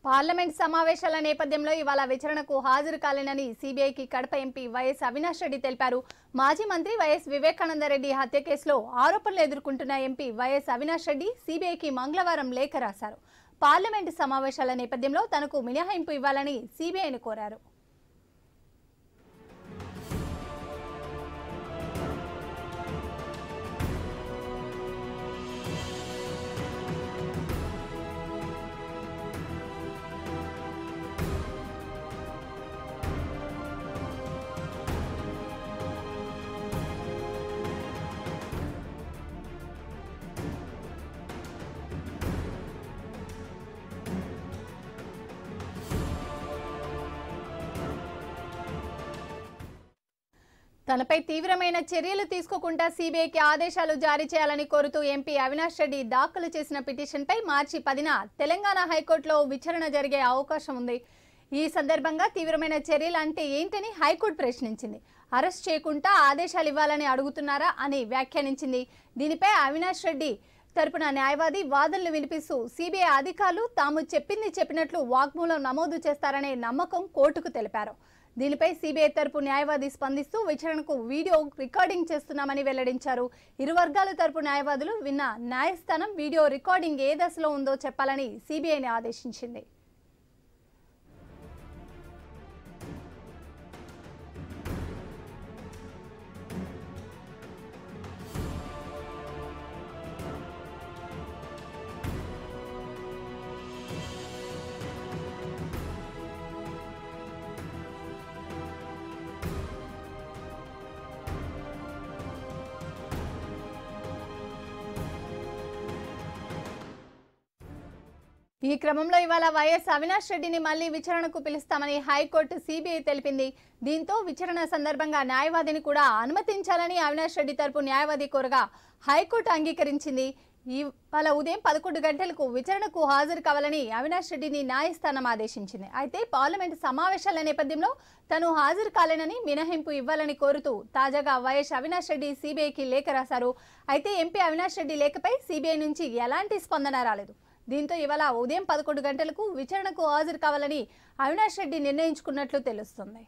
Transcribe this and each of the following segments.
parliament సమావేశాల నేపథ్యంలో ఇవాళ విచారణకు హాజరు కాలేనని సీబీఐకి కడప ఎంపీ వైఎస్ అవినాష్ రెడ్డి తెలిపారు మాజీ మంత్రి వైఎస్ వివేకానందరెడ్డి హత్య కేసులో ఆరోపణలు ఎదుర్కొంటున్న ఎంపీ వైఎస్ అవినాష్ రెడ్డి సీబీఐకి మంగళవారం లేఖ రాశారు పార్లమెంటు సమావేశాల నేపథ్యంలో తనకు మినహాయింపు ఇవ్వాలని సీబీఐని కోరారు తనపై తీవ్రమైన చర్యలు తీసుకోకుండా సీబీఐకి ఆదేశాలు జారీ చేయాలని కోరుతూ ఎంపీ అవినాష్ రెడ్డి దాఖలు చేసిన పిటిషన్పై మార్చి పదిన తెలంగాణ హైకోర్టులో విచారణ జరిగే అవకాశం ఉంది ఈ సందర్భంగా తీవ్రమైన చర్యలు అంటే ఏంటని హైకోర్టు ప్రశ్నించింది అరెస్ట్ చేయకుండా ఆదేశాలు ఇవ్వాలని అడుగుతున్నారా అని వ్యాఖ్యానించింది దీనిపై అవినాష్ రెడ్డి తరపున న్యాయవాది వాదనలు వినిపిస్తూ సిబిఐ అధికారులు తాము చెప్పింది చెప్పినట్లు వాగ్మూలం నమోదు చేస్తారనే నమ్మకం కోర్టుకు తెలిపారు దీనిపై సిబిఐ తరపు న్యాయవాది స్పందిస్తూ విచారణకు వీడియో రికార్డింగ్ చేస్తున్నామని వెల్లడించారు ఇరు వర్గాల తరపు న్యాయవాదులు విన్న న్యాయస్థానం వీడియో రికార్డింగ్ ఏ దశలో ఉందో చెప్పాలని సిబిఐని ఆదేశించింది ఈ క్రమంలో ఇవాళ వైఎస్ అవినాష్ రెడ్డిని మళ్లీ విచారణకు పిలుస్తామని హైకోర్టు సిబిఐ తెలిపింది దీంతో విచారణ సందర్భంగా న్యాయవాదిని కూడా అనుమతించాలని అవినాష్ రెడ్డి తరపు న్యాయవాది కోరగా హైకోర్టు అంగీకరించింది ఇవాళ ఉదయం పదకొండు గంటలకు విచారణకు హాజరు కావాలని అవినాష్ రెడ్డిని న్యాయస్థానం ఆదేశించింది అయితే పార్లమెంటు సమావేశాల నేపథ్యంలో తను హాజరు కాలేనని మినహాయింపు ఇవ్వాలని కోరుతూ తాజాగా వైఎస్ అవినాష్ రెడ్డి సిబిఐకి లేఖ రాశారు అయితే ఎంపీ అవినాష్ రెడ్డి లేఖపై సిబిఐ నుంచి ఎలాంటి స్పందన రాలేదు దీంతో ఇవాళ ఉదయం పదకొండు గంటలకు విచారణకు హాజరు కావాలని అవినాష్ రెడ్డి నిర్ణయించుకున్నట్లు తెలుస్తుంది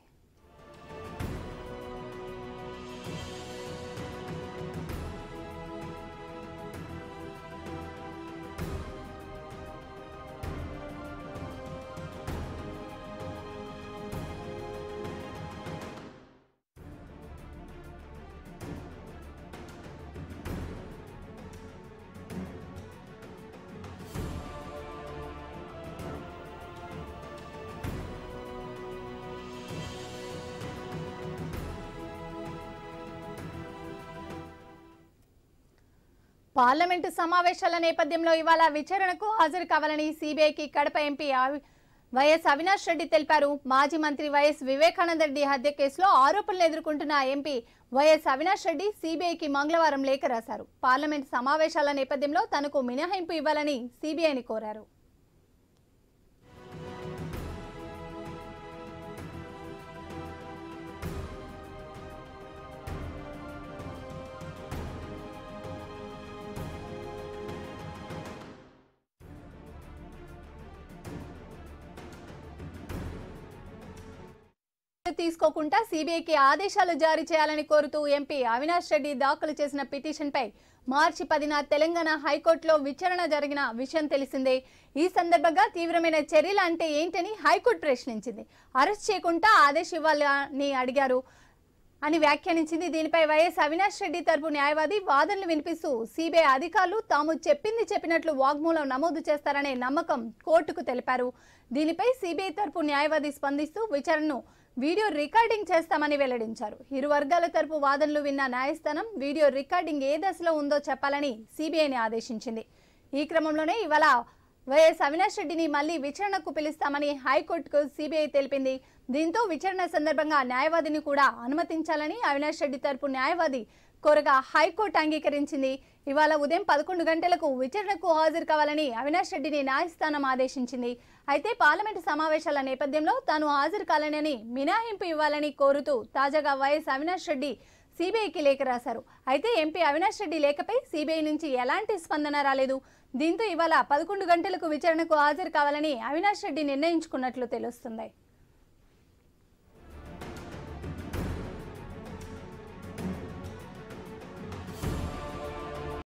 పార్లమెంటు సమావేశాల నేపథ్యంలో ఇవాళ విచారణకు హాజరు కావాలని సిబిఐకి కడప ఎంపీ అవి- వైఎస్ అవినాష్ రెడ్డి తెలిపారు మాజీ మంత్రి వైఎస్ వివేకానంద రెడ్డి హత్య కేసులో ఆరోపణలు ఎదుర్కొంటున్న ఎంపీ వైఎస్ అవినాష్ రెడ్డి సిబిఐకి మంగళవారం లేఖ రాశారు పార్లమెంట్ సమావేశాల నేపథ్యంలో తనకు మినహాయింపు ఇవ్వాలని సిబిఐని కోరారు తీసుకోకుండా సిబిఐకి ఆదేశాలు జారీ చేయాలని కోరుతూ ఎంపీ అవినాష్ రెడ్డి దాఖలు చేసిన పిటిషన్పై మార్చి పదిన తెలంగాణ హైకోర్టులో విచారణ జరిగిన విషయం తెలిసిందే ఈ సందర్భంగా తీవ్రమైన చర్యలు అంటే ఏంటని హైకోర్టు ప్రశ్నించింది అరెస్ట్ చేయకుండా ఆదేశం ఇవ్వాలని అడిగారు అని వ్యాఖ్యానించింది దీనిపై వైఎస్ అవినాష్ రెడ్డి తరపు న్యాయవాది వాదనలు వినిపిస్తూ సిబిఐ అధికారులు తాము చెప్పింది చెప్పినట్లు వాగ్మూలం నమోదు చేస్తారనే నమ్మకం కోర్టుకు తెలిపారు దీనిపై సిబిఐ తరపు న్యాయవాది స్పందిస్తూ విచారణను వీడియో రికార్డింగ్ చేస్తామని వెల్లడించారు ఇరు వర్గాల తరపు వాదనలు విన్న న్యాయస్థానం వీడియో రికార్డింగ్ ఏ దశలో ఉందో చెప్పాలని సిబిఐని ఆదేశించింది ఈ క్రమంలోనే ఇవాళ వైఎస్ అవినాష్ రెడ్డిని మళ్లీ విచారణకు పిలుస్తామని హైకోర్టుకు సిబిఐ తెలిపింది దీంతో విచారణ సందర్భంగా న్యాయవాదిని కూడా అనుమతించాలని అవినాష్ రెడ్డి తరపు న్యాయవాది కోరగా హైకోర్టు అంగీకరించింది ఇవాళ ఉదయం పదకొండు గంటలకు విచారణకు హాజరు కావాలని అవినాష్ రెడ్డిని న్యాయస్థానం ఆదేశించింది అయితే పార్లమెంటు సమావేశాల నేపథ్యంలో తాను హాజరు కాలేనని మినహాయింపు ఇవ్వాలని కోరుతూ తాజాగా వైఎస్ అవినాష్ రెడ్డి సిబిఐకి లేఖ రాశారు అయితే ఎంపీ అవినాష్ రెడ్డి లేఖపై సిబిఐ నుంచి ఎలాంటి స్పందన రాలేదు దీంతో ఇవాళ పదకొండు గంటలకు విచారణకు హాజరు కావాలని అవినాష్ రెడ్డి నిర్ణయించుకున్నట్లు తెలుస్తుంది